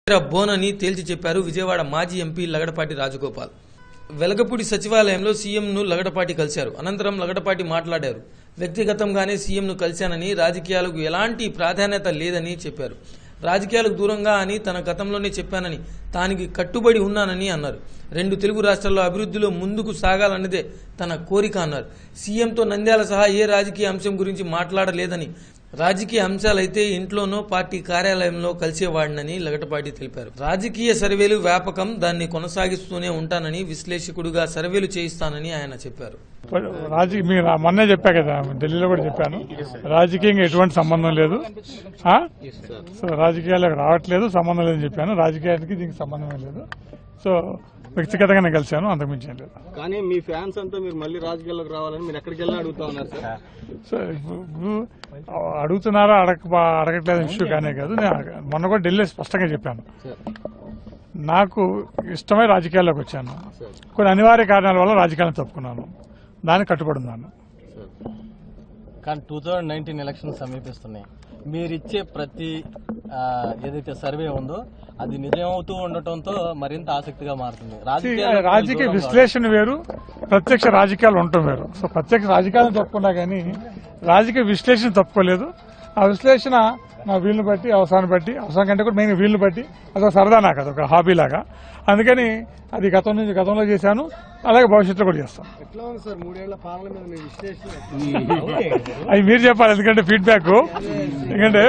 Bone అని తేల్చి చెప్పారు విజయవాడ మాజీ ఎంపీ లగడపాటి రాజగోపాల్ వెలగపూడి సచివాలయంలో సీఎంను లగడపాటి కలిశారు అనంతరం లగడపాటి మాట్లాడారు వ్యక్తిగతంగానే సీఎంను కలిశానని రాజకీయాలకు ఎలాంటి ప్రాధాన్యత లేదని చెప్పారు రాజకీయాలకు దూరంగా అని తన గతంలోనే చెప్పానని తానికి కట్టుబడి ఉన్నానని అన్నారు రెండు తెలుగు రాష్ట్రాల్లో అభివృద్ధిలో ముందుకు సాగాలన్నదే తన కోరిక అన్నారు సీఎంతో నంద్యాల సహా ఏ రాజకీయ అంశం గురించి మాట్లాడలేదని రాజకీయ అంశాలైతే ఇంట్లోనో పార్టీ కార్యాలయంలో కలిసేవాడినని లగటపాటి తెలిపారు రాజకీయ సర్వేలు వ్యాపకం దాన్ని కొనసాగిస్తూనే ఉంటానని విశ్లేషకుడుగా సర్వేలు చేయిస్తానని ఆయన చెప్పారు రాజకీయ మీరు నా- మొన్నే చెప్పా కదా ఢిల్లీలో కూడా చెప్పాను రాజకీయంగా ఎటువంటి సంబంధం లేదు ఆ? సో రాజకీయాలకు రావట్లేదు సంబంధం లేదని చెప్పాను రాజకీయానికి దీనికి సంబంధమే లేదు సో వ్యక్తిగతంగా నేను కలిశాను అంతకుమించి ఏం లేదు కానీ మీ ఫ్యాన్స్ అంతా మీరు మళ్ళీ రాజకీయాల్లోకి రావాలని మీరు ఎక్కడికి వెళ్ళినా అడుగుతా ఉన్నారు సార్ సో ఇప్పుడు అడుగుతున్నారా అడగ అడగట్లేదు ఇష్యూ కానే కాదు నేను అడగ- మొన్న కూడా ఢిల్లీ స్పష్టంగా చెప్పాను నాకు ఇష్టమై రాజకీయాల్లోకి వచ్చాను కొన్ని అనివార్య కారణాల వల్ల రాజకీయాలను తప్పుకున్నాను దానికి కట్టుబడి ఉన్నాను కానీ టూ థౌజండ్ నైన్టీన్ ఎలక్షన్ సమీపిస్తున్నాయి మీరిచ్చే ప్రతి ఆ, ఏదైతే సర్వే ఉందో అది నిజమవుతూ ఉండటంతో మరింత ఆసక్తిగా మారుతుంది రాజకీయాల్లో రాజకీయ దూరంగా విశ్లేషణ వేరు ప్రత్యక్ష రాజకీయాలు ఉండటం వేరు సో ప్రత్యక్ష రాజకీయాలను తప్పుకున్నా కానీ రాజకీయ విశ్లేషణ తప్పుకోలేదు ఆ విశ్లేషణ నా వీలుని బట్టి అవసరాన్ని బట్టి అవసరం కంటే కూడా మెయిన్ వీలుని బట్టి అదొక సరదా నాకు అదొక హాబీ లాగా అందుకని అది గతం నుంచి గతంలో చేశాను అలాగే భవిష్యత్తులో కూడా చేస్తాను ఎట్లా ఉంది సార్ మూడేళ్ల పాలన మీద మీ విశ్లేషణ అవి మీరు చెప్పాలి ఎందుకంటే ఫీడ్బ్యాక్ ఎందుకంటే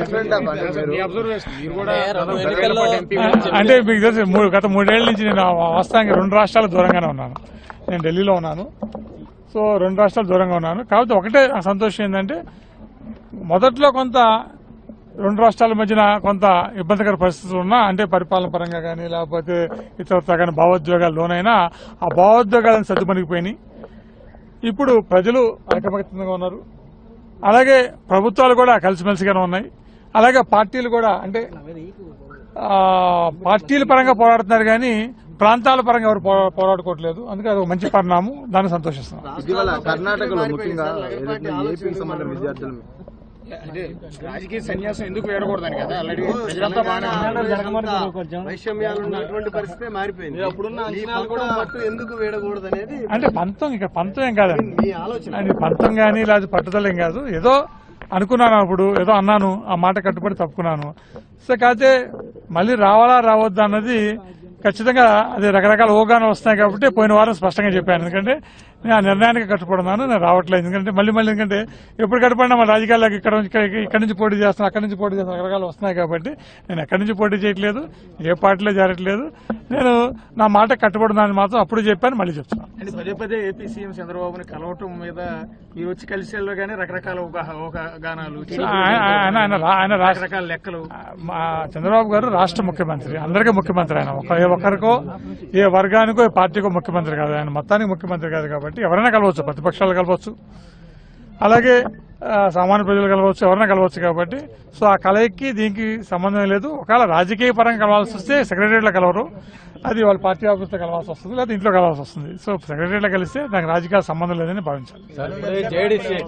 ఏ, రెండు ఎన్నికల్లో అంటే మీకు తెలుసు మూడు గత మూడేళ్ల నుంచి నేను వాస్తవానికి రెండు రాష్ట్రాలు దూరంగానే ఉన్నాను నేను ఢిల్లీలో ఉన్నాను సో రెండు రాష్ట్రాలు దూరంగా ఉన్నాను కాకపోతే ఒకటే నాకు సంతోషం ఏంటంటే మొదట్లో కొంత రెండు రాష్ట్రాల మధ్యన కొంత ఇబ్బందికర పరిస్థితులు ఉన్నా అంటే పరిపాలన పరంగా కానీ లేకపోతే ఇతరత్ర కానీ భావోద్వేగాలు లోనైనా ఆ భావోద్వేగాలను సర్దుమణిగిపోయినాయి ఇప్పుడు ప్రజలు ఐకమత్యంగా ఉన్నారు అలాగే ప్రభుత్వాలు కూడా కలిసిమెలిసిగానే ఉన్నాయి అలాగే పార్టీలు కూడా అంటే ఆ, పార్టీల పరంగా పోరాడుతున్నారు కానీ ప్రాంతాల పరంగా ఎవరు పో- పోరాడుకోవట్లేదు అందుకే అది ఒక మంచి పరిణామం దాన్ని సంతోషిస్తున్నాం ఇటీవల కర్ణాటకలో ముఖ్యంగా ఏదైతే ఏపీకి సంబంధించిన విద్యార్థులు అంటే రాజకీయ సన్యాసం ఎందుకు వేడకూడదని కదా ఆల్రెడీ ప్రజలంతా బాగానే వైషమ్యాలు ఉన్నటువంటి పరిస్థితి మారిపోయింది అప్పుడున్న ఈ అంచనాలు పంతం పట్టు ఎందుకు వేడకూడదు అనేది అంటే పంతం ఇక పంతం ఏం కాదండి మీ ఆలోచన అది పంతం కానీ లేదా పట్టుదల ఏం కాదు ఏదో అనుకున్నాను అప్పుడు ఏదో అన్నాను ఆ మాట కట్టుబడి తప్పుకున్నాను సో కాకపోతే మళ్ళీ రావాలా రావద్దా అన్నది ఖచ్చితంగా అది రకరకాల ఊగానే వస్తున్నాయి కాబట్టి పోయిన వారం స్పష్టంగా చెప్పాను ఎందుకంటే నేను ఆ నిర్ణయానికి కట్టుబడున్నాను నేను రావట్లేదు ఎందుకంటే మళ్ళీ మళ్ళీ ఎందుకంటే ఎప్పుడు కట్టుబడినా మన రాజకీయాలకు ఇక్కడ నుంచి ఇక్కడ- ఇక్కడ నుంచి పోటీ చేస్తాను అక్కడి నుంచి పోటీ చేస్తాను రకరకాలు వస్తున్నాయి కాబట్టి నేను ఎక్కడి నుంచి పోటీ చేయట్లేదు ఏ పార్టీలో చేరట్లేదు నేను నా మాట కట్టుబడున్నాను మాత్రం అప్పుడు చెప్పాను మళ్ళీ చెప్తున్నాను అంటే పదే పదే ఏపీ సీఎం చంద్రబాబుని కలవటం మీద మీరు వచ్చి కలిసేలో గానీ రకరకాల ఊహ- ఊహాగానాలు ఆయన ఆయన ఆయన రా- ఆయన రాష్ట్ర రకరకాల లెక్కలు మా చంద్రబాబు గారు రాష్ట్ర ముఖ్యమంత్రి అందరికీ ముఖ్యమంత్రి ఆయన ఒక ఏ ఒక్కరికో ఏ వర్గానికో ఏ పార్టీకో ముఖ్యమంత్రి కాదు ఆయన మొత్తానికి ముఖ్యమంత్రి కాదు కాబట్టి ఎవరైనా కలవచ్చు ప్రతిపక్షాలు కలవచ్చు అలాగే ఆ, సామాన్య ప్రజలు కలవచ్చు ఎవరైనా కలవచ్చు కాబట్టి సో ఆ కలయికి దీనికి సంబంధం లేదు ఒకవేళ రాజకీయ పరంగా కలవాల్సి వస్తే సెక్రటరీలో కలవరు అది వాళ్ళ పార్టీ ఆఫీస్లో కలవాల్సి వస్తుంది లేదా ఇంట్లో కలవాల్సి వస్తుంది సో సెక్రటరీలో కలిస్తే దానికి రాజకీయ సంబంధం లేదని భావించాలి జేడీసీ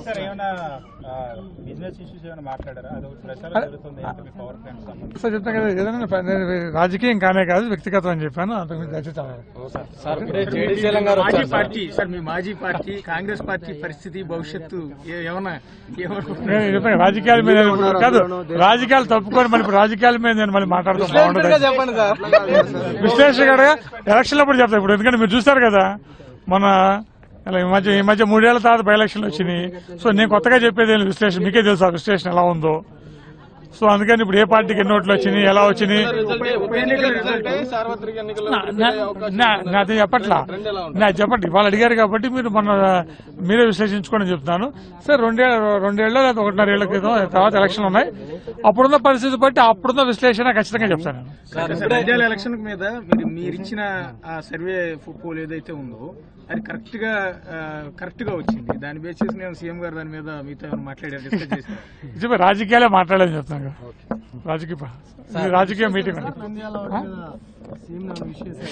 బిజినెస్ ఇష్యూస్ ఏమైనా మాట్లాడారా అదొకటి ప్రచారం జరుగుతుంది ఏపీ పవర్ ప్లాంట్ సంబంధించి సో చెప్తాను కదా ఏదైనా ప- నేను రాజకీయం కానే కాదు వ్యక్తిగతం అని చెప్పాను అంతకుమించి దయచేసి అడగండి. సార్ ఇప్పుడే జేడీ శీలం గారు మాజీ వచ్చారు సార్. పార్టీ సార్ మీ మాజీ పార్టీ కాంగ్రెస్ పార్టీ పరిస్థితి భవిష్యత్తు ఏ- ఏమన్నా ఏమనుకుంటున్నారు నేను చెప్పాను రాజకీయాల మీద నేను ఇప్పుడు కాదు రాజకీయాలు తప్పుకొని మరి ఇప్పుడు రాజకీయాల మీద నేను మళ్ళీ మాట్లాడుతూ బాగుంటుంది చెప్పండి సార్ విశ్లేషకుడుగా ఎలక్షన్ అప్పుడు చెప్తా ఇప్పుడు ఎందుకంటే మీరు చూస్తారు కదా మన ఇలా ఈ మధ్య ఈ మధ్య మూడేళ్ల తర్వాత బై ఎలక్షన్లు వచ్చినాయి సో నేను కొత్తగా చెప్పేది ఏం లేదు విశ్లేషణ మీకే తెలుసు ఆ విశ్లేషణ ఎలా ఉందో సో అందుకని ఇప్పుడు ఏ పార్టీకి ఎన్ని ఓట్లు వచ్చినాయి ఎలా వచ్చినాయి ఉప ఎన్నికల రిజల్ట్ సార్వత్రిక ఎన్నికల్లో నా- నా- నా- నాది చెప్పట్లా నా చెప్పండి వాళ్ళు అడిగారు కాబట్టి మీరు మొన్న మీరే విశ్లేషించుకోండి చెప్తున్నాను సార్ రెండేళ్ళ రెండేళ్ళ లేదా ఒకటిన్నర ఏళ్ల క్రితం తర్వాత ఎలక్షన్లు ఉన్నాయి అప్పుడున్న పరిస్థితి బట్టి అప్పుడున్న విశ్లేషణ ఖచ్చితంగా చెప్తాను నేను సార్ సార్, నంద్యాల ఎలక్షన్ మీద మీరు మీరిచ్చిన ఆ సర్వే పోల్ ఏదైతే ఉందో అది కరెక్ట్ గా కరెక్ట్ గా వచ్చింది దాని బేస్ చేసి నేను సీఎం గారు దాని మీద మీతో ఏమైనా మాట్లాడారు డిస్కస్ చేశారు చెప్పి రాజకీయాలే మాట్లాడేది చెప్తాను కదా రాజకీయ ప- ఇది రాజకీయ meeting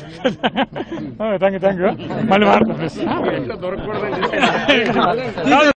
thank you thank you మళ్ళీ మాట్లాడతాను దొరకకూడదని చెప్పి ప్లీజ్